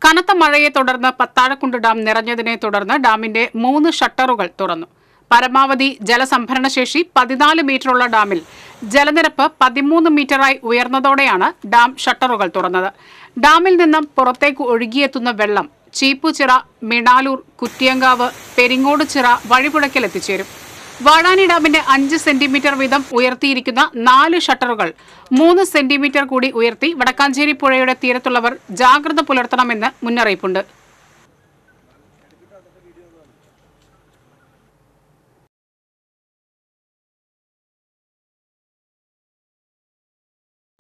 കനത്ത മഴയെ തുടർന്ന് പത്താഴക്കുണ്ട് ഡാം നിറഞ്ഞതിനെ തുടർന്ന് ഡാമിന്റെ മൂന്ന് ഷട്ടറുകൾ തുറന്നു പരമാവധി ജലസംഭരണ ശേഷി പതിനാല് മീറ്ററുള്ള ഡാമിൽ ജലനിരപ്പ് പതിമൂന്ന് മീറ്ററായി ഉയർന്നതോടെയാണ് ഡാം ഷട്ടറുകൾ തുറന്നത് ഡാമിൽ നിന്നും പുറത്തേക്ക് ഒഴുകിയെത്തുന്ന വെള്ളം ചീപ്പുചിറ മിണാലൂർ കുറ്റിയങ്കാവ് പെരിങ്ങോട് ചിറ വഴിപുഴയ്ക്കൽ എത്തിച്ചേരും വാഴാനി ഡാമിന്റെ അഞ്ച് സെന്റിമീറ്റർ വീതം ഉയർത്തിയിരിക്കുന്ന നാല് ഷട്ടറുകൾ മൂന്ന് സെന്റിമീറ്റർ കൂടി ഉയർത്തി വടക്കാഞ്ചേരി പുഴയുടെ തീരത്തുള്ളവർ ജാഗ്രത പുലർത്തണമെന്ന് മുന്നറിയിപ്പുണ്ട്